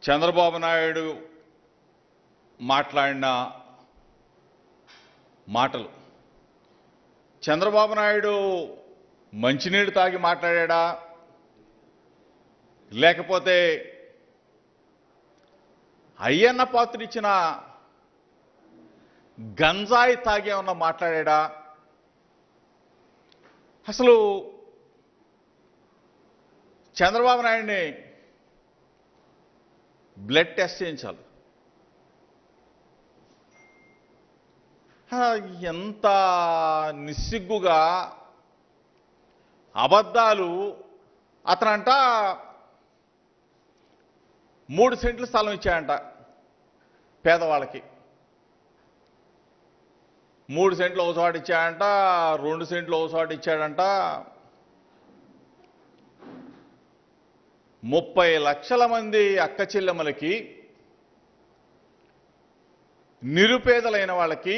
చంద్రబాబు నాయుడు మాట్లాడిన మాటలు చంద్రబాబు నాయుడు మంచినీళ్ళు తాగి మాట్లాడా లేకపోతే అయ్యన్న పాత్ర ఇచ్చిన గంజాయి తాగి ఏమన్నా మాట్లాడా అసలు చంద్రబాబు నాయుడిని బ్లడ్ టెస్ట్ చేయించాలి ఆ, ఎంత నిస్సిగ్గుగా అబద్ధాలు అతనంట మూడు సెంట్లు స్థలం ఇచ్చాయంట పేదవాళ్ళకి మూడు సెంట్లు ఒక చోట ఇచ్చాడంట రెండు సెంట్లు ఒక చోట ఇచ్చాడంట ముప్పై లక్షల మంది అక్క చెల్లెమ్మలకి నిరుపేదలైన వాళ్ళకి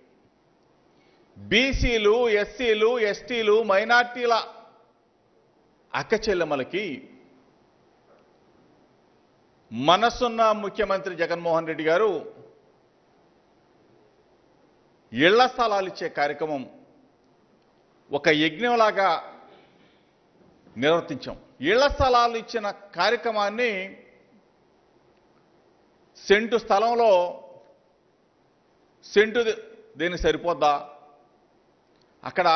బీసీలు ఎస్సీలు ఎస్టీలు మైనార్టీల అక్క చెల్లెమ్మలకి మనసున్న ముఖ్యమంత్రి జగన్మోహన్ రెడ్డి గారు ఇళ్ల స్థలాలు ఇచ్చే కార్యక్రమం ఒక యజ్ఞంలాగా నిర్వర్తించాం ఇళ్ల స్థలాలు ఇచ్చిన కార్యక్రమాన్ని సెంటు స్థలంలో సెంటు ది- దీనికి సరిపోద్దా అక్కడ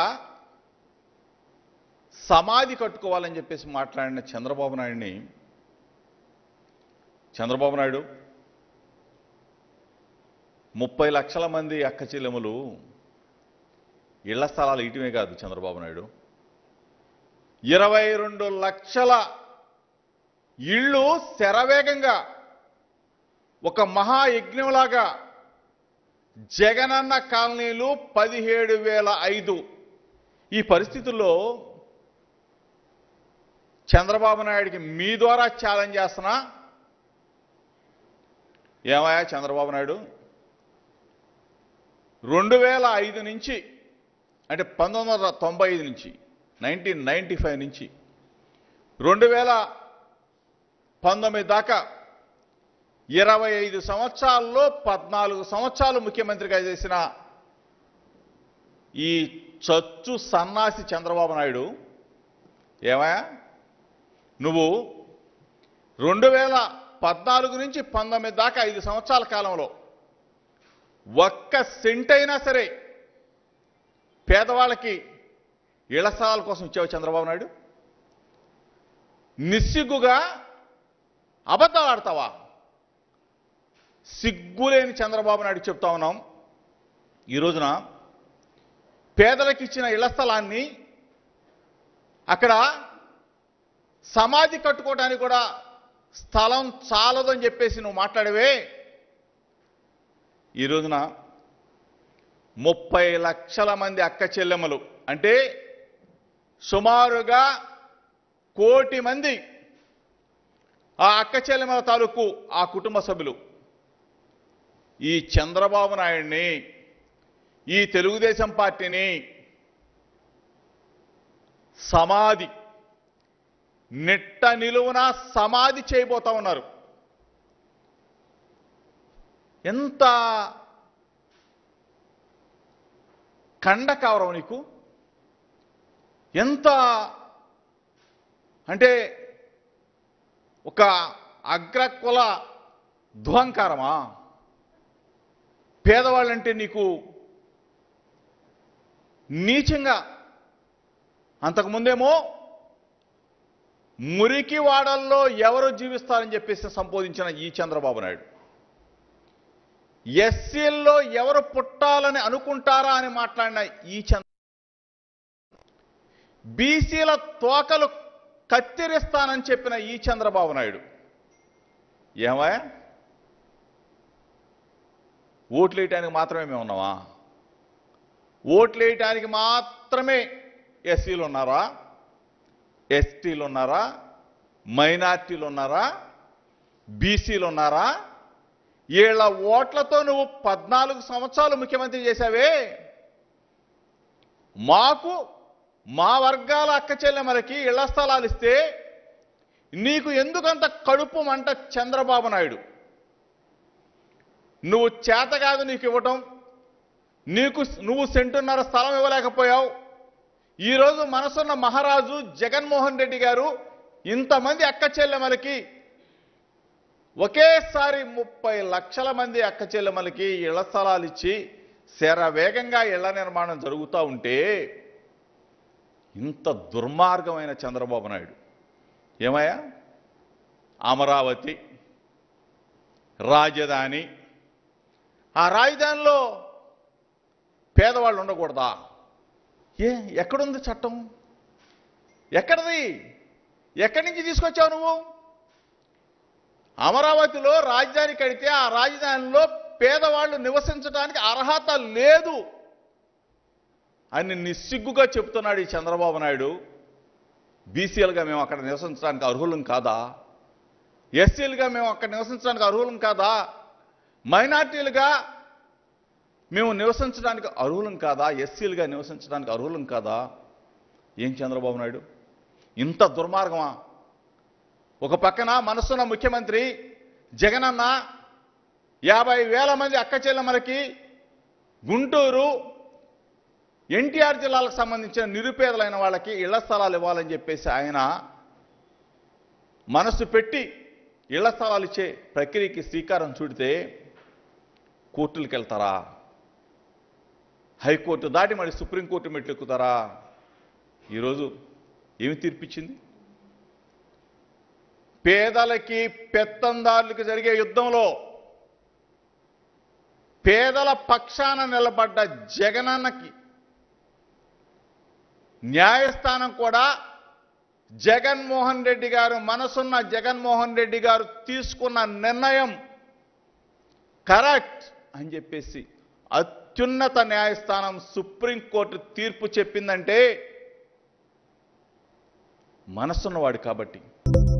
సమాధి కట్టుకోవాలని చెప్పేసి మాట్లాడిన చంద్రబాబు నాయుడిని చంద్రబాబు నాయుడు ముప్పై లక్షల మంది అక్క చెల్లెములు ఇళ్ల స్థలాలు ఇయటమే కాదు చంద్రబాబు నాయుడు ఇరవై రెండు లక్షల ఇళ్ళు శరవేగంగా ఒక మహాయజ్ఞంలాగా జగనన్న కాలనీలు పదిహేడు వేల ఐదు ఈ పరిస్థితుల్లో చంద్రబాబు నాయుడికి మీ ద్వారా ఛాలెంజ్ చేస్తున్నా ఏమయ్యా చంద్రబాబు నాయుడు రెండు వేల ఐదు నుంచి అంటే పంతొమ్మిది వందల తొంభై ఐదు నుంచి నైన్టీన్ నైంటీ ఫైవ్ నుంచి రెండు వేల పంతొమ్మిది దాకా ఇరవై ఐదు సంవత్సరాల్లో పద్నాలుగు సంవత్సరాలు ముఖ్యమంత్రిగా చేసిన ఈ చచ్చు సన్నాసి చంద్రబాబు నాయుడు ఏమయ్యా నువ్వు రెండు వేల పద్నాలుగు నుంచి పంతొమ్మిది దాకా ఐదు సంవత్సరాల కాలంలో ఒక్క సెంట్ అయినా సరే పేదవాళ్ళకి ఇళ్ల స్థలాల కోసం ఇచ్చావు చంద్రబాబు నాయుడు నిస్సిగ్గుగా అబద్ధం ఆడతావా సిగ్గులేని చంద్రబాబు నాయుడు చెప్తా ఉన్నాం ఈ రోజున పేదలకు ఇచ్చిన ఇళ్ల స్థలాన్ని అక్కడ సమాధి కట్టుకోవడానికి కూడా స్థలం చాలదని చెప్పేసి నువ్వు మాట్లాడవే ఈ రోజున ముప్పై లక్షల మంది అక్క చెల్లెమ్మలు అంటే సుమారుగా కోటి మంది ఆ అక్క చెల్లెమ్మల తాలూకు ఆ కుటుంబ సభ్యులు ఈ చంద్రబాబు నాయుడిని ఈ తెలుగుదేశం పార్టీని సమాధి నిట్ట నిలువున సమాధి చేయబోతా ఉన్నారు ఎంత కండకవరం నీకు ఎంత అంటే ఒక అగ్రకుల దుహంకారమా పేదవాళ్ళంటే నీకు నీచంగా అంతకుముందేమో మురికి వాడల్లో ఎవరు జీవిస్తారని చెప్పేసి సంబోధించిన ఈ చంద్రబాబు నాయుడు ఎస్సీల్లో ఎవరు పుట్టాలని అనుకుంటారా అని మాట్లాడిన ఈ చంద్ర బీసీల తోకలు కత్తిరిస్తానని చెప్పిన ఈ చంద్రబాబు నాయుడు ఏమయ్యా ఓట్లు వేయటానికి మాత్రమే మేము ఉన్నావా ఓట్లు వేయటానికి మాత్రమే ఎస్సీలు ఉన్నారా ఎస్టీలు ఉన్నారా మైనార్టీలు ఉన్నారా బీసీలు ఉన్నారా వీళ్ళ ఓట్లతో నువ్వు పద్నాలుగు సంవత్సరాలు ముఖ్యమంత్రి చేశావే మాకు మా వర్గాల అక్క చెల్లెమ్మలకి ఇళ్ల స్థలాలు ఇస్తే నీకు ఎందుకంత కడుపు మంట చంద్రబాబు నాయుడు నువ్వు చేత కాదు నీకు ఇవ్వటం నీకు నువ్వు సెంటున్నర స్థలం ఇవ్వలేకపోయావు ఈరోజు మనసున్న మహారాజు జగన్మోహన్ రెడ్డి గారు ఇంతమంది అక్క చెల్లెమలకి ఒకేసారి ముప్పై లక్షల మంది అక్క చెల్లెమలకి ఇళ్ల స్థలాలు ఇచ్చి శర వేగంగా ఇళ్ల నిర్మాణం జరుగుతూ ఉంటే ఇంత దుర్మార్గమైన చంద్రబాబు నాయుడు ఏమయ్యా అమరావతి రాజధాని ఆ రాజధానిలో పేదవాళ్ళు ఉండకూడదా ఏ ఎక్కడుంది చట్టం ఎక్కడిది ఎక్కడి నుంచి తీసుకొచ్చావు నువ్వు అమరావతిలో రాజధాని కడితే ఆ రాజధానిలో పేదవాళ్ళు నివసించడానికి అర్హత లేదు అని నిస్సిగ్గుగా చెప్తున్నాడు ఈ చంద్రబాబు నాయుడు బీసీలుగా మేము అక్కడ నివసించడానికి అర్హులం కాదా ఎస్సీలుగా మేము అక్కడ నివసించడానికి అర్హులం కాదా మైనార్టీలుగా మేము నివసించడానికి అర్హులం కాదా ఎస్సీలుగా నివసించడానికి అర్హులం కాదా ఏం చంద్రబాబు నాయుడు ఇంత దుర్మార్గమా ఒక పక్కన మనసున్న ముఖ్యమంత్రి జగనన్న యాభై వేల మంది అక్క చెల్లెమ్మలకి గుంటూరు ఎన్టీఆర్ జిల్లాలకు సంబంధించిన నిరుపేదలైన వాళ్ళకి ఇళ్ల స్థలాలు ఇవ్వాలని చెప్పేసి ఆయన మనసు పెట్టి ఇళ్ల స్థలాలు ఇచ్చే ప్రక్రియకి శ్రీకారం చుడితే కోర్టులకు వెళ్తారా హైకోర్టు దాటి మరి సుప్రీంకోర్టు మెట్లు ఎక్కుతారా ఈరోజు ఏమి తీర్పిచ్చింది పేదలకి పెత్తందారులకి జరిగే యుద్ధంలో పేదల పక్షాన నిలబడ్డ జగనన్నకి న్యాయస్థానం కూడా జగన్మోహన్ రెడ్డి గారు మనసున్న జగన్మోహన్ రెడ్డి గారు తీసుకున్న నిర్ణయం కరెక్ట్ అని చెప్పేసి అత్యున్నత న్యాయస్థానం సుప్రీంకోర్టు తీర్పు చెప్పిందంటే మనసున్నవాడు కాబట్టి